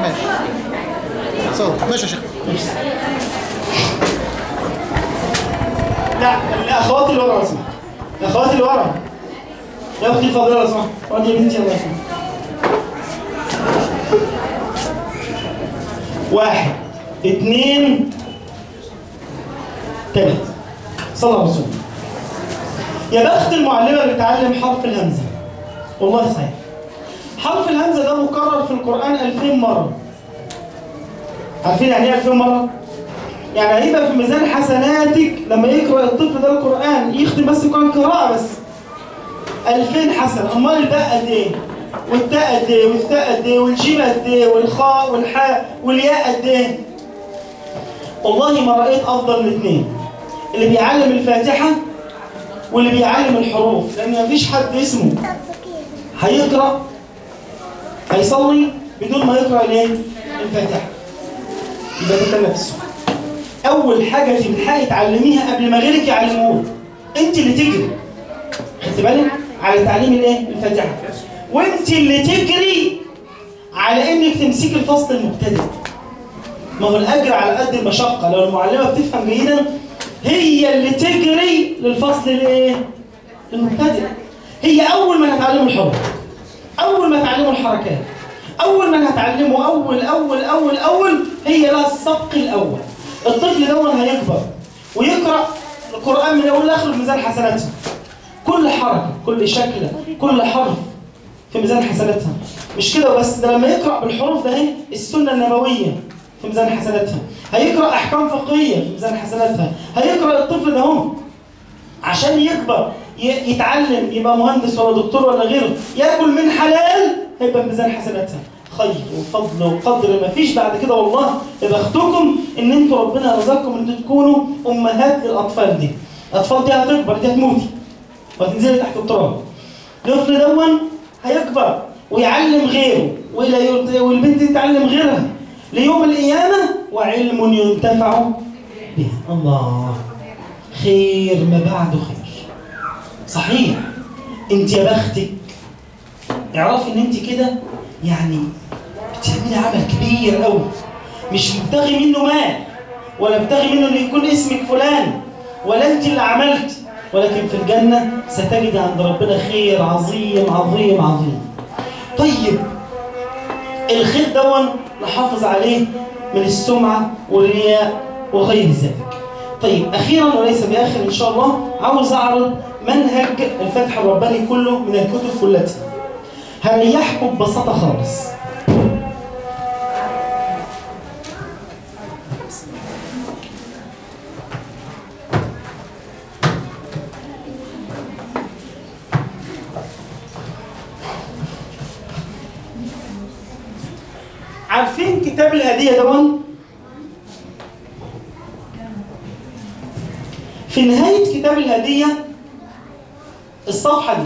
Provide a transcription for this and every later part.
ماشي صوت ماشي يا شيخ لا الاخوات اللي ورا اسمع الاخوات اللي ورا يا اختي الفاضله اسمع اقعدي يا بنتي الله يسلمك واحد اثنين ثلاثة صلى على رسول يا بخت المعلمة اللي بتعلم حرف الهمزة والله صحيح حرف الهمزة ده مكرر في القرآن 2000 مرة عارفين يعني ايه 2000 مرة؟ يعني هيبقى في ميزان حسناتك لما يقرأ الطفل ده القرآن يختم بس القرآن قراءة بس 2000 حسنة أمال الباء قد إيه؟ والتاء قد إيه؟ والثاء قد إيه؟ والجيم قد إيه؟ والخاء والحاء والياء قد إيه؟ والله ما رأيت أفضل من الاثنين اللي بيعلم الفاتحة واللي بيعلم الحروف لأن مفيش حد اسمه هيقرأ هيصلي بدون ما يقرأ الايه؟ الفاتحة يبقى ده تنافسه اول حاجه تلحقي تعلميها قبل ما غيرك يعلموها انت اللي تجري خدت بالك على تعليم الايه الفاتحه وانت اللي تجري على انك تمسكي الفصل المبتدئ ما هو الاجر على قد المشقه لو المعلمه بتفهم جيدا هي اللي تجري للفصل الايه المبتدئ هي اول ما هتعلموا الحروف اول ما تعلموا الحركات اول ما هتعلموا اول اول اول اول هي لها السبق الاول الطفل دون هيكبر ويقرا القران من اول لاخر في ميزان حسناتها كل حركه كل شكله كل حرف في ميزان حسناتها مش كده وبس ده لما يقرا بالحروف ده اهي السنه النبويه في ميزان حسناتها هيقرا احكام فقهيه في ميزان حسناتها هيقرا الطفل ده هو عشان يكبر ي- يتعلم يبقى مهندس ولا دكتور ولا غيره ياكل من حلال هيبقى في ميزان حسناتها خير وفضل وقدر ما فيش بعد كده والله يا بختكم ان انتوا ربنا رزقكم ان انتوا تكونوا امهات للاطفال دي الاطفال دي هتكبر دي هتموتي وهتنزلي تحت التراب الطفل دون هيكبر ويعلم غيره والى يرت- والبنت دي تعلم غيرها ليوم القيامه وعلم ينتفع به الله خير ما بعده خير صحيح انت يا بختك اعرفي ان انت كده يعني بتعملي عمل كبير قوي مش مبتغي منه مال ولا مبتغي منه ان يكون اسمك فلان ولا انت اللي عملت ولكن في الجنه ستجد عند ربنا خير عظيم عظيم عظيم طيب الخير دون نحافظ عليه من السمعه والرياء وغير ذلك طيب اخيرا وليس باخر ان شاء الله عاوز اعرض منهج الفتح الرباني كله من الكتب كلها هريحكم ببساطه خالص عارفين كتاب الهديه دون في نهايه كتاب الهديه الصفحه دي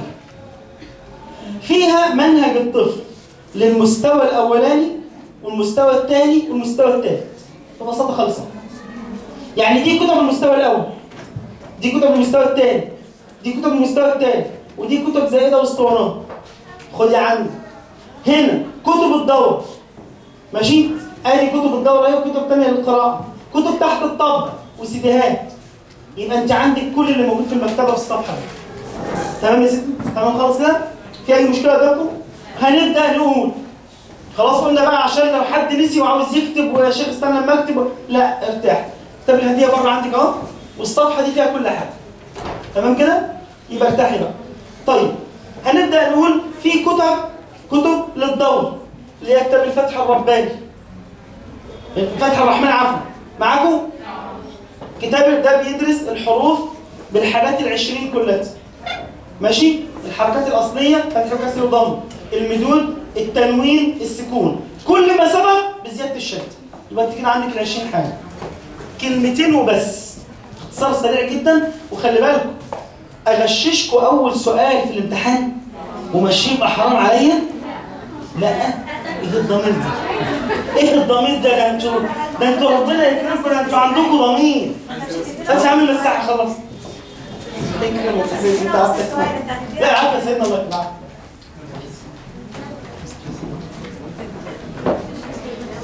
فيها منهج الطفل للمستوى الاولاني والمستوى الثاني والمستوى الثالث ببساطه خالصه يعني دي كتب المستوى الاول دي كتب المستوى الثاني دي كتب المستوى الثالث ودي كتب زائده واسطوانات خدي عندي هنا كتب الدور ماشي ادي كتب الدوره اهي وكتب ثانيه للقراءه كتب تحت الطبع وسيديهات يبقى انت عندك كل اللي موجود في المكتبه في الصفحه دي تمام يا ستي تمام خلاص كده في اي مشكله قدامكم هنبدا نقول خلاص قلنا بقى عشان لو حد نسي وعاوز يكتب ويا شيخ استنى لما اكتب لا ارتاح كتاب الهديه بره عندك اهو والصفحه دي فيها كل حاجه تمام كده يبقى ارتاحي بقى طيب هنبدا نقول في كتب كتب للدور اللي هي كتاب الفتح الرباني الفتح الرحمن عفوا معاكم كتاب ده بيدرس الحروف بالحالات العشرين كلها ماشي الحركات الأصلية فتح وكسر وضم المدود التنوين السكون كل ما سبق بزيادة الشدة يبقى انت كده عندك ال 20 حاجة كلمتين وبس اختصار سريع جدا وخلي بالكم اغششكم اول سؤال في الامتحان ومشيه يبقى حرام عليا لا ايه الضمير ده ايه الضمير ده ده انتوا ده انتوا ربنا يكرمكم ده انتوا عندكم ضمير بس يا عم المساحه خلاص يكرمك يا سيدي انت عاوز تسمع لا عارف يا سيدنا الله يكرمك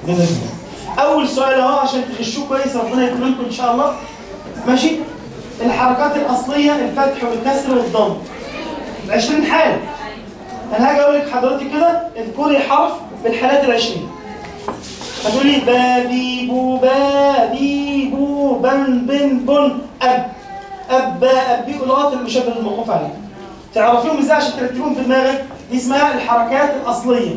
جزاك الله. اول سؤال اهو عشان تغشوه كويس ربنا يكرمكم ان شاء الله ماشي الحركات الاصليه الفتح والكسر والضم 20 حاله انا هاجي اقول لك حضرتك كده اذكري حرف من الحالات العشرين هتقولي بابي بو بابي بو بن بن بن اب اب با اب بي لغات المشبه الموقوف عليه تعرفيهم ازاي عشان ترتبهم في دماغك دي اسمها الحركات الاصليه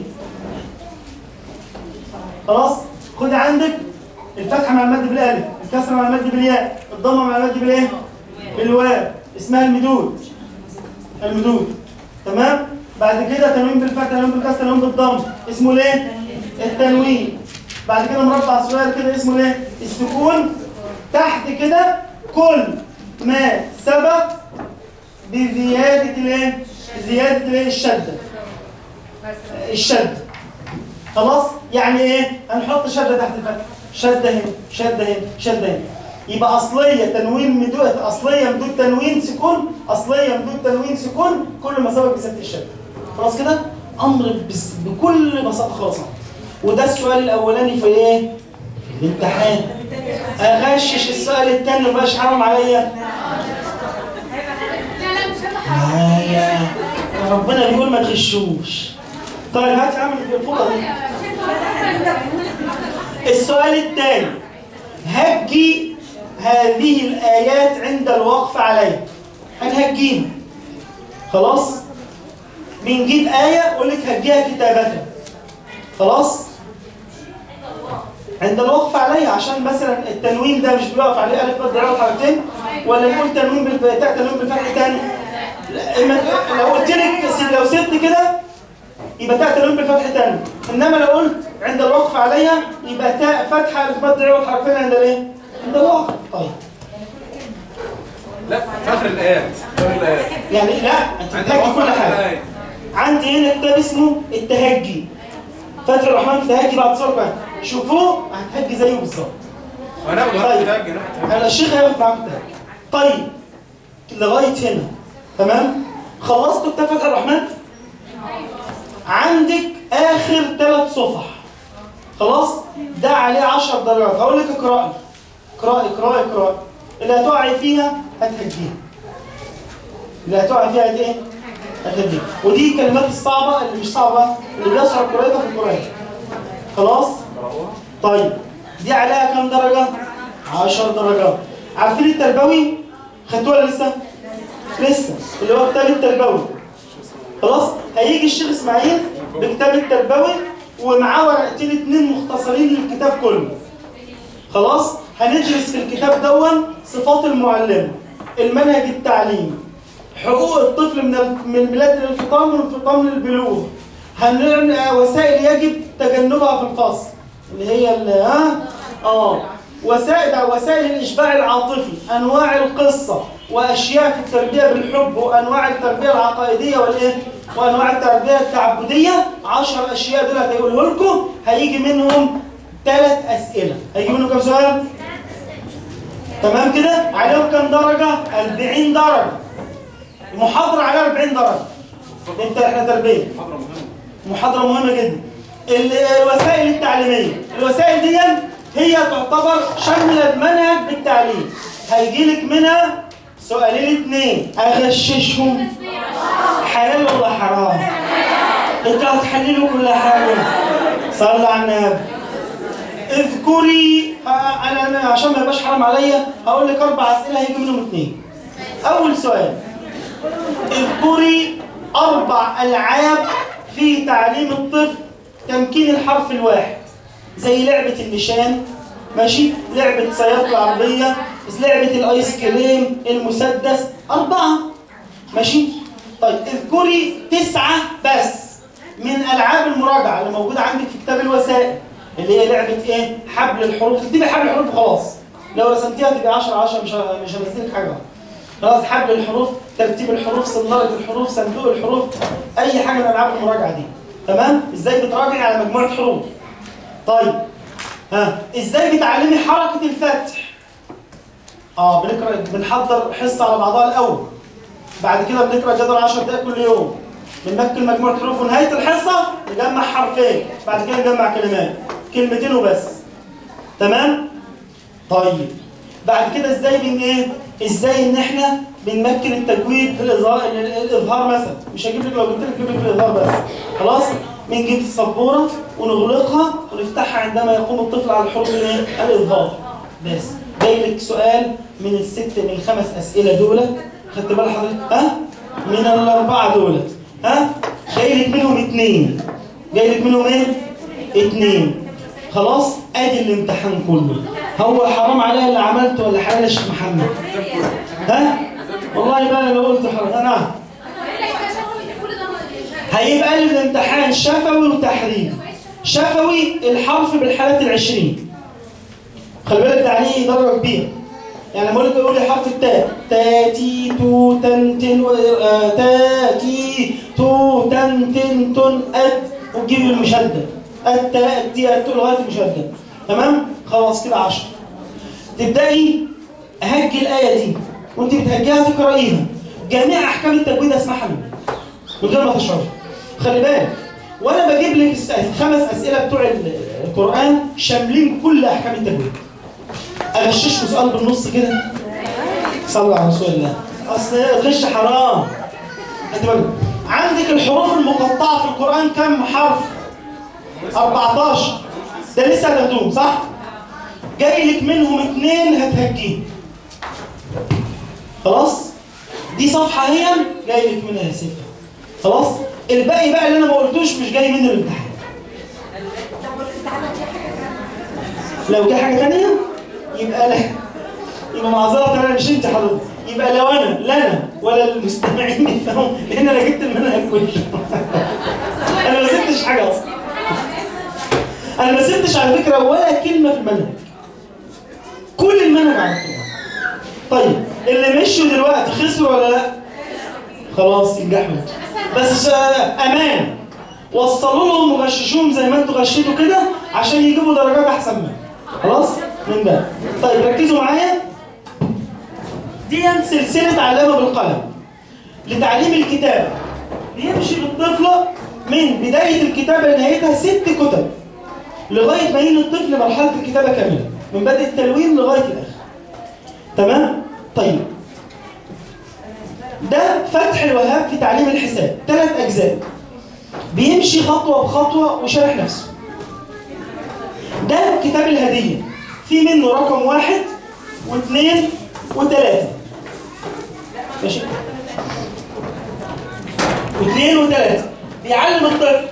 خلاص خد عندك الفتحه مع المد بالالف الكسره مع المد بالياء الضمه مع المد بالايه بالواو اسمها المدود المدود تمام بعد كده تنوين بالفتح تنوين بالكسر تنوين بالضم اسمه الايه التنوين بعد كده مربع صغير كده اسمه الايه السكون تحت كده كل ما سبق بزياده الايه زياده الايه الشده الشده خلاص يعني ايه هنحط شده تحت الفتح شده هنا شده هنا شده هنا يبقى اصليه تنوين مدود اصليه مدود تنوين سكون اصليه مدود تنوين سكون كل ما سبق بزياده الشده خلاص كده امر بس بكل بساطه خالص وده السؤال الاولاني في ايه في الامتحان اغشش السؤال الثاني مبقاش حرام عليا آه يا ربنا بيقول ما تغشوش طيب هات يا عم الفوطه دي السؤال الثاني هجي هذه الآيات عند الوقف عليها هنهجيها خلاص بنجيب آية أقول لك هجيها كتابة خلاص عند الوقف عليها عشان مثلا التنوين ده مش بيقف عليه ألف مد عوض حركتين ولا نقول تنوين بالفتح تنوين بالفتح تاني لا، إما- لو قلت لك لو سبت كده يبقى تاء تنوين بالفتح تاني انما لو قلت عند الوقف عليها يبقى تاء فتحه الف مد عوض حرفين عند الايه؟ عند الوقف طيب لا فاكر الايات فاكر الايات يعني لا انت عند بتهجي الوقف كل على حاجه الآية. عندي هنا كتاب اسمه التهجي فتح الرحمن في تهجي بعد صور بعد شوفوه هتهجي زيه بالظبط هناخد طيب. وقت تاجي ناخد انا الشيخ هياخد معاكم التهجي طيب لغايه هنا تمام خلصتوا كتاب فتح الرحمن عندك اخر ثلاث صفح خلاص ده عليه 10 درجات هقول لك اقراي اقراي اقراي اقراي اللي هتقعي فيها هتهديها اللي هتقعي فيها هت ايه هتهديها ودي الكلمات الصعبه اللي مش صعبه اللي بيصعب قراءتها في القران خلاص طيب دي عليها كام درجه 10 درجات عارفين التربوي خدتوها ولا لسه لسه اللي هو كتاب التربوي خلاص هيجي الشيخ اسماعيل بكتاب التربوي ومعاه ورقتين اتنين مختصرين للكتاب كله خلاص هندرس في الكتاب دون صفات المعلم المنهج التعليمي حقوق الطفل من ال- من ميلاد الانفطام والانفطام للبلوغ هنعمل وسائل يجب تجنبها في الفصل اللي هي ال- ها اه وسائل وسائل الاشباع العاطفي انواع القصه واشياء في التربيه بالحب وانواع التربيه العقائديه والايه وانواع التربيه التعبديه 10 اشياء دول هيقوله لكم هيجي منهم ثلاث اسئله هيجي منهم كام سؤال تمام كده عليهم كام درجه 40 درجه المحاضره عليها 40 درجه انت احنا تربيه محاضرة مهمة جدا ال- الوسائل التعليمية الوسائل دي هي تعتبر شاملة المنهج بالتعليم هيجي لك منها سؤالين اتنين اغششهم حلال ولا حرام انتوا هتحللوا كل حاجة صلى على النبي اذكري ه- انا انا عشان ما يبقاش حرام عليا هقول لك اربع اسئله هيجي منهم اتنين اول سؤال اذكري أربع ألعاب في تعليم الطفل تمكين الحرف الواحد زي لعبة النشان ماشي لعبة سيارة العربية لعبة الآيس كريم المسدس أربعة ماشي طيب اذكري تسعة بس من ألعاب المراجعة اللي موجودة عندك في كتاب الوسائل اللي هي لعبة إيه؟ حبل الحروف تكتبي حبل الحروف خلاص لو رسمتيها تبقى 10 10 مش ه- مش هنزلك حاجة خلاص حبل الحروف ترتيب الحروف صنارة الحروف صندوق الحروف اي حاجه من العاب المراجعه دي تمام ازاي بتراجعي على مجموعه حروف طيب ها ازاي بتعلمي حركه الفتح اه بنقرا بنحضر حصه على بعضها الاول بعد كده بنقرا جدول 10 دقائق كل يوم بنمكن مجموعه حروف ونهايه الحصه نجمع حرفين بعد كده نجمع كلمات كلمتين وبس تمام طيب بعد كده ازاي بن ايه ازاي ان احنا بنمكن التجويد في الاظهار الاظهار مثلا مش هجيب لك لو جبت لك جيب لك الاظهار بس خلاص بنجيب السبوره ونغلقها ونفتحها عندما يقوم الطفل على الحروف الايه الاظهار بس جاي لك سؤال من الست من الخمس اسئله دول خدت بال حضرتك ها من الاربعه دول ها جاي لك منهم اثنين جاي لك منهم ايه اثنين خلاص ادي الامتحان كله هو حرام عليا اللي عملته ولا حلال يا شيخ محمد ها والله بقى انا لو قلت حرام انا هيبقى لي الامتحان شفوي وتحريري شفوي الحرف بالحالات العشرين خلي بالك ده عليه درجه كبيره يعني لما اقول لك يقول لي حرف التاء تا تي تو تن تن و- آه، تا تي تو تن تن تن ات وتجيب المشدد التاء التي التو لغايه المشدد تمام خلاص كده 10 تبداي هجي الايه دي وانت بتهجيها تقرايها جميع احكام التجويد اسمعها مني من غير ما تشعري خلي بالك وانا بجيب لك الس- الخمس اسئله بتوع ال- القران شاملين كل احكام التجويد اغششكوا سؤال بالنص كده صلى على رسول الله اصل الغش حرام انت بالك عندك الحروف المقطعه في القران كم حرف 14 ده لسه هتاخدوهم صح جاي لك منهم اثنين هتهجيه خلاص دي صفحه هي جاي لك منها سته خلاص الباقي بقى اللي انا ما قلتوش مش جاي منه الامتحان لو جه حاجه ثانيه يبقى لا يبقى معذره انا مش انت حضرتك يبقى لو انا لا انا ولا المستمعين يفهموا لان انا جبت المنهج كله انا ما سبتش حاجه اصلا انا ما سبتش على فكره ولا كلمه في المنهج كل المنهج على القرآن طيب اللي مشوا دلوقتي خسروا ولا لا خلاص ينجحوا بس ش- امان وصلوا لهم وغششوهم زي ما انتوا غشيتوا كده عشان يجيبوا درجات احسن منها خلاص من ده طيب ركزوا معايا دي سلسله علامه بالقلم لتعليم الكتابه بيمشي بالطفله من بدايه الكتابه لنهايتها ست كتب لغايه ما يجي الطفل مرحله الكتابه كامله من بدء التلوين لغايه الاخر تمام طيب ده فتح الوهاب في تعليم الحساب ثلاث اجزاء بيمشي خطوه بخطوه وشارح نفسه ده كتاب الهديه في منه رقم واحد واثنين وثلاثه ماشي واثنين وثلاثه بيعلم الطفل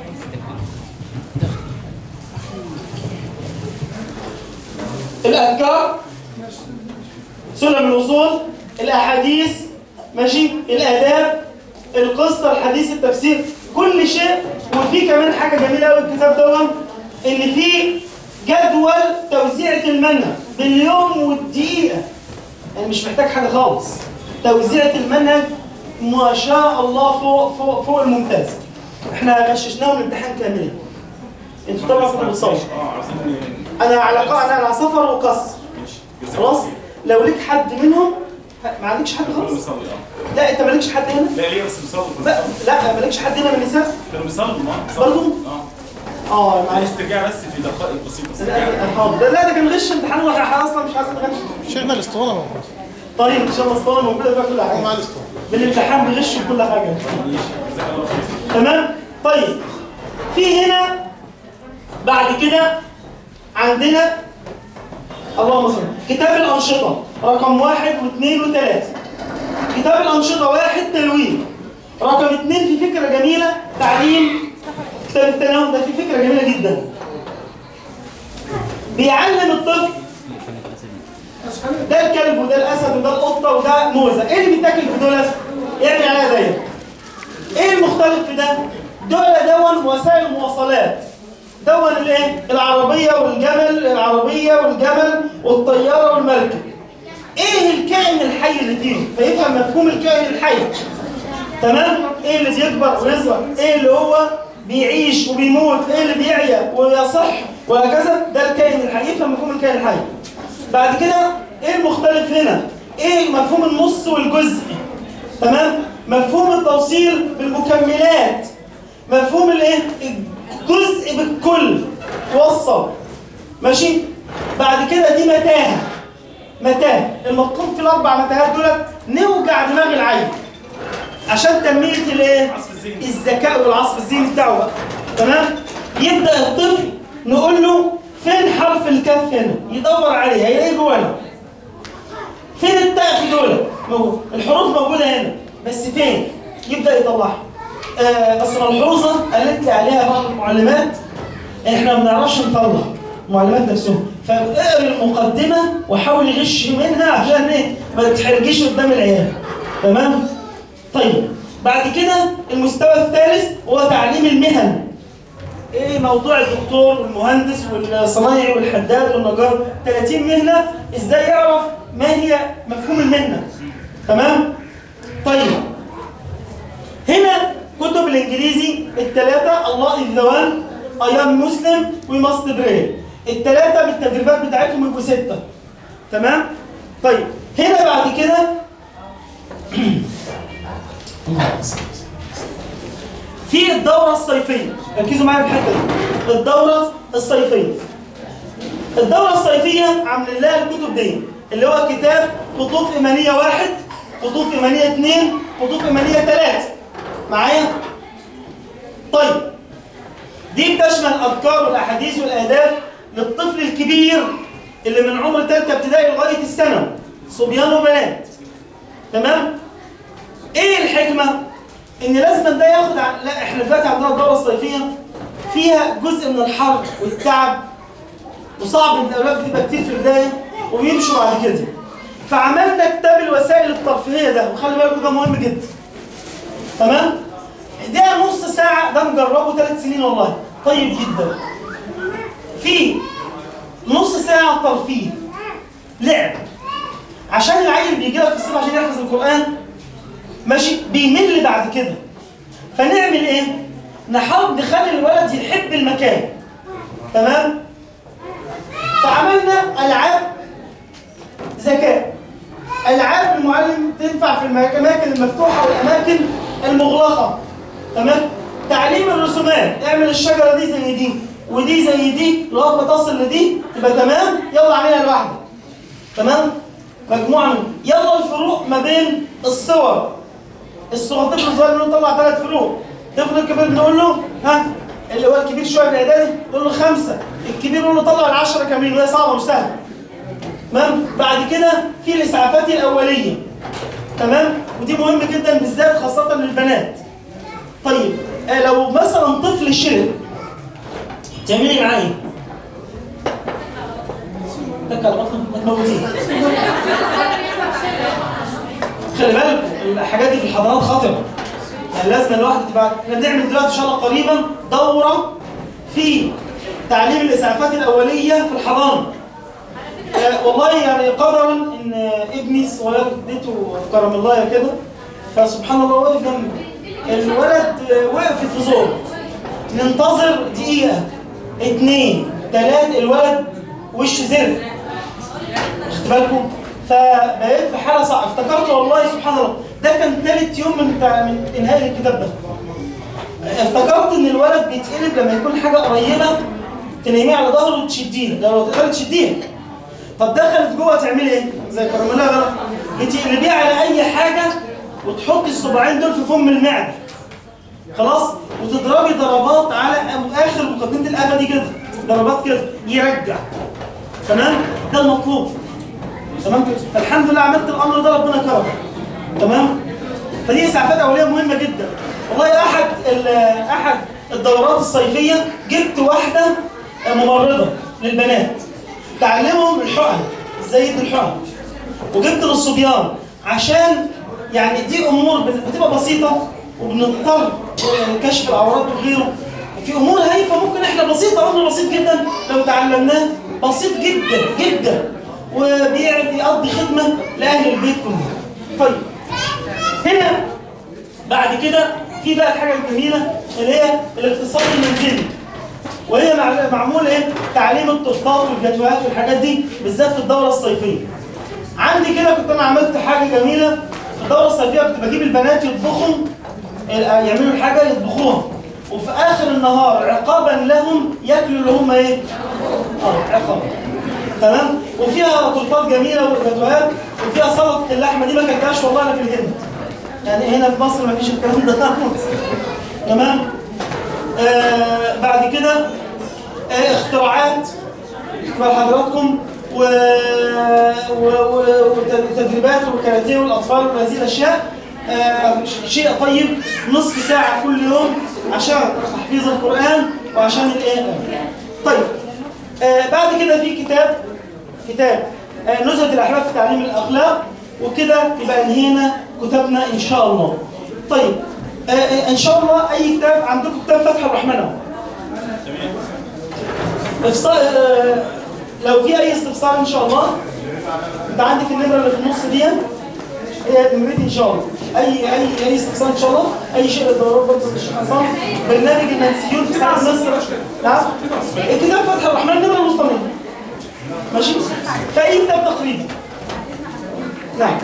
الأذكار سنن الوصول الأحاديث ماشي الآداب القصة الحديث التفسير كل شيء وفي كمان حاجة جميلة قوي الكتاب ده إن في جدول توزيعة المنهج باليوم والدقيقة يعني مش محتاج حاجة خالص توزيعة المنهج ما شاء الله فوق فوق فوق الممتاز احنا غششناهم الامتحان كاملا انتوا طبعا كنتوا بتصوروا اه عايزين انا على قا- انا على سفر وقصر ماشي خلاص لو ليك حد منهم ما عندكش حد كانوا خالص بيصلوا اه لا انت مالكش حد هنا لا ليه بس بيصلوا لا لا مالكش حد هنا من النساء كانوا بيصلوا اه بيصلوا. برضو؟ اه اه معلش الاسترجاع بس في دقائق بسيطه لا استرجاع حاضر. ده- لا ده كان غش امتحان واحد احنا اصلا مش عايزين نغش شيخنا الاسطوانه موجود طيب ان شاء الله اسطوانه موجوده فيها كل هو حاجه مع الاسطوانه بالامتحان بغش كل حاجه ماشي جزاك الله خير تمام طيب في هنا بعد كده عندنا اللهم صل كتاب الأنشطة رقم واحد واثنين وثلاثة كتاب الأنشطة واحد تلوين رقم اثنين في فكرة جميلة تعليم كتاب التناوب ده في فكرة جميلة جدا بيعلم الطفل ده الكلب وده الأسد وده القطة وده موزة ايه اللي بيتاكل في دول يعمل عليها دايرة ايه المختلف في ده؟ دول دون وسائل مواصلات دون الايه؟ العربية والجمل العربية والجمل والطيارة والمركب ايه الكائن الحي اللي فيهم؟ فيفهم مفهوم الكائن الحي تمام؟ ايه اللي بيكبر ويصغر؟ ايه اللي هو بيعيش وبيموت؟ ايه اللي بيعيا ويصح وهكذا؟ ده الكائن الحي يفهم مفهوم الكائن الحي بعد كده ايه المختلف هنا؟ ايه مفهوم النص والجزء؟ تمام مفهوم التوصيل بالمكملات مفهوم الايه الجزء بالكل توصل ماشي بعد كده دي متاهه متاهه المطلوب في الاربع متاهات دول نوجع دماغ العيل عشان تنميه الايه عصف الذهن. الذكاء والعصف الذهني بتاعه بقى تمام يبدا الطفل نقول له فين حرف الكاف هنا يدور عليه هيلاقيه جوانا فين التاء في دول موجود الحروف موجوده هنا بس فين يبدا يطلعها آه بس ملحوظه قالت لي عليها بعض المعلمات احنا ما بنعرفش نطلع المعلمات نفسهم فاقرا المقدمه وحاول يغش منها عشان ايه ما تحرجيش قدام العيال تمام طيب بعد كده المستوى الثالث هو تعليم المهن ايه موضوع الدكتور والمهندس والصنايعي والحداد والنجار 30 مهنه ازاي يعرف ما هي مفهوم المهنه تمام طيب هنا كتب الانجليزي الثلاثه الله از ذا وان اي ام مسلم وي ماست براي الثلاثه بالتدريبات بتاعتهم يبقوا سته تمام طيب هنا بعد كده في الدورة الصيفية ركزوا معايا في الحتة دي الدورة الصيفية الدورة الصيفية عامل لها الكتب دي اللي هو كتاب خطوط إيمانية واحد خطوط إيمانية اثنين خطوط إيمانية ثلاثة معايا؟ طيب دي بتشمل الأذكار والأحاديث والآداب للطفل الكبير اللي من عمر ثالثة ابتدائي لغاية الثانوي صبيان وبنات تمام؟ ايه الحكمة؟ ان لازم ده ياخد ع... لا احنا دلوقتي عندنا الدورة الصيفية فيها جزء من الحر والتعب وصعب ان الاولاد بتبقى كتير في البداية وبيمشوا بعد كده فعملنا كتاب الوسائل الترفيهية ده وخلي بالكم ده مهم جدا تمام؟ ده نص ساعة ده مجربه ثلاث سنين والله طيب جدا في نص ساعة ترفيه لعب عشان العيل بيجي لك في الصيف عشان يحفظ القرآن ماشي بيمل بعد كده فنعمل ايه نحاول نخلي الولد يحب المكان تمام فعملنا العاب ذكاء العاب المعلم تنفع في الاماكن المفتوحه والاماكن المغلقه تمام تعليم الرسومات اعمل الشجره دي زي دي ودي زي دي لغايه ما تصل لدي تبقى تمام يلا اعملها لوحدك تمام مجموعه من يلا الفروق ما بين الصور الصغير الطفل الصغير نقول له طلع ثلاث فروق الطفل الكبير نقول له ها اللي هو الكبير شويه في الاعدادي نقول له خمسه الكبير نقول له طلع العشره كاملين وهي صعبه مش سهله تمام بعد كده في الاسعافات الاوليه تمام ودي مهم جدا بالذات خاصه للبنات طيب آه لو مثلا طفل شرب تعملي معاه ايه؟ تك على بطنك ما تموتيه خلي بالك الحاجات دي في الحضانات خطره يعني لازم الواحد تبقى احنا بنعمل دلوقتي ان شاء الله قريبا دوره في تعليم الاسعافات الاوليه في الحضانه آه والله يعني قدرا ان ابني الصغير اديته كرم الله كده فسبحان الله وقف جنبي الولد آه، وقف في زور ننتظر دقيقه اتنين تلاته الولد وشه زرق خدت بالكم فبقيت في حاله صعبه افتكرت والله سبحان الله ده كان ثالث يوم من بتاع من انهاء الكتاب ده افتكرت ان الولد بيتقلب لما يكون حاجه قريبه تنيميه على ظهره وتشديها ده لو تقدر تشديها طب دخلت جوه تعملي ايه؟ زي كرملها غلط بتقلبيها على اي حاجه وتحطي الصباعين دول في فم المعده خلاص وتضربي ضربات على اخر مقدمه القفا دي كده ضربات كده يرجع تمام ده المطلوب تمام فالحمد لله عملت الامر ده ربنا كرم تمام فدي اسعافات اوليه مهمه جدا والله احد ال- احد الدورات الصيفيه جبت واحده ممرضه للبنات تعلمهم الحقن ازاي يدوا الحقن وجبت للصبيان عشان يعني دي امور بت- بتبقى بسيطه وبنضطر كشف العورات وغيره في امور هايفه ممكن احنا بسيطه امر بسيط جدا لو تعلمناه بسيط جدا جدا وبيقضي خدمه لاهل البيت كلهم. طيب هنا بعد كده في بقى الحاجه الجميله اللي هي الاقتصاد المنزلي وهي مع- معمول ايه تعليم الطفلات والجاتوهات والحاجات دي بالذات في الدوره الصيفيه عندي كده كنت انا عملت حاجه جميله في الدوره الصيفيه كنت بجيب البنات يطبخوا ال- يعملوا الحاجه يطبخوها وفي اخر النهار عقابا لهم ياكلوا اللي هم ايه اه عقاب تمام وفيها تورتات جميله وجاتوهات وفيها سلطه اللحمه دي ما كلتهاش والله انا في الهند يعني هنا في مصر ما فيش الكلام ده تمام آه بعد كده آه اختراعات لحضراتكم و... و... و... وتدريبات وكاراتيه والاطفال وهذه الاشياء آه ش- شيء طيب نصف ساعه كل يوم عشان تحفيظ القران وعشان الايه طيب آه بعد كده في كتاب كتاب آه نزهه الاحلام في تعليم الاخلاق وكده يبقى انهينا كتابنا ان شاء الله طيب آه آه، ان شاء الله اي كتاب عندكم كتاب فتح الرحمن اهو افصال آه، لو في اي استفسار ان شاء الله انت عندك النمره اللي في النص دي هي نمرتي ان شاء الله اي اي اي استفسار ان شاء الله اي شيء للدورات برضه الشيخ عصام برنامج المنسيون في ساعه مصر نعم الكتاب فتح الرحمن النمره الوسطانيه ماشي في اي كتاب تقريبا نعم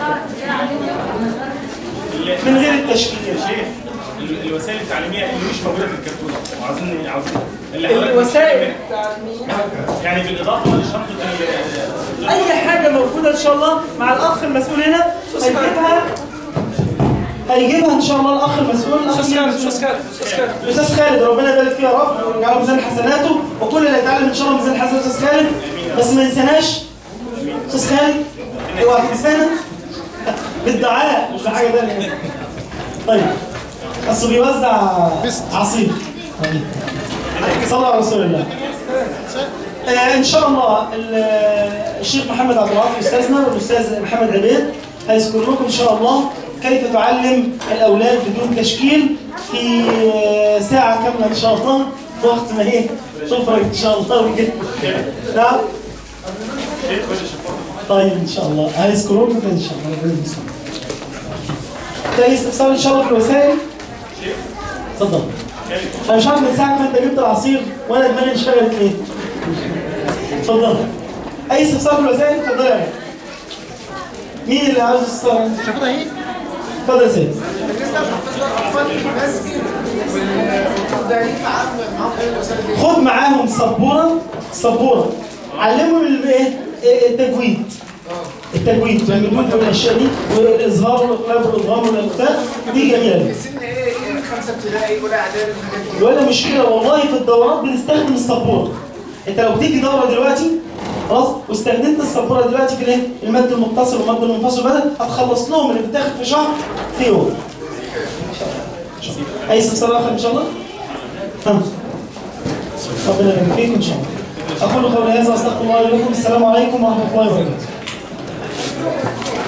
من غير التشكيل شيخ ال- الوسائل التعليميه اللي مش موجوده في الكرتونه وعاوزين عاوزين اللي حضرتك الوسائل يعني بالاضافه لشنطه ال- اي حاجه موجوده ان شاء الله مع الاخ المسؤول هنا هيجيبها هيجيبها ان شاء الله الاخ المسؤول الاستاذ خالد الاستاذ خالد ربنا يبارك فيه يا رب ويجعله ميزان حسناته وكل اللي هيتعلم ان شاء الله ميزان حسنات استاذ خالد بس ما ينساناش استاذ خالد اوعى تنسانا بالدعاء مش بحاجه ثانيه طيب اصل بيوزع عصير صلى على رسول الله آه، ان شاء الله ال- الشيخ محمد عبد العاطي استاذنا والاستاذ محمد عبيد هيذكر لكم ان شاء الله كيف تعلم الاولاد بدون تشكيل في آه، ساعه كامله ان شاء الله في وقت ما ايه تفرج ان شاء الله وكده نعم شيخ خش الشفاط طيب ان شاء الله هيذكروا لكم ان شاء الله ربنا يستر. في اي استفسار ان شاء الله في الوسائل اتفضل انا مش عارف من ساعه ما انت جبت العصير وانا دماغي انشغلت ليه اتفضل اي استفسار في الوسائل اتفضل يا عم. مين اللي عاوز يستفسر شافتها ايه؟ اتفضل يا سيدي بالنسبه لحفظ الاطفال في المسجد والمبتدئين معاهم معاهم ايه الوسائل دي؟ خد معاهم سبوره سبوره علمهم الايه إيه التجويد التجويد والمدود والاشياء دي والاظهار والاقلاب والادغام والاخفاء دي جميله في سن ايه؟ خمسه ابتدائي اولى اعدادي الحاجات دي ولا مشكله والله في الدورات بنستخدم السبوره انت لو بتيجي دوره دلوقتي خلاص واستخدمت السبوره دلوقتي في الايه المد المتصل والمد المنفصل بدل هتخلص لهم اللي بتاخد في شهر في يوم اي استفسار اخر ان شاء الله ها ربنا يبارك فيكم ان شاء الله اقول قولي هذا واستغفر الله لي ولكم السلام عليكم ورحمه الله وبركاته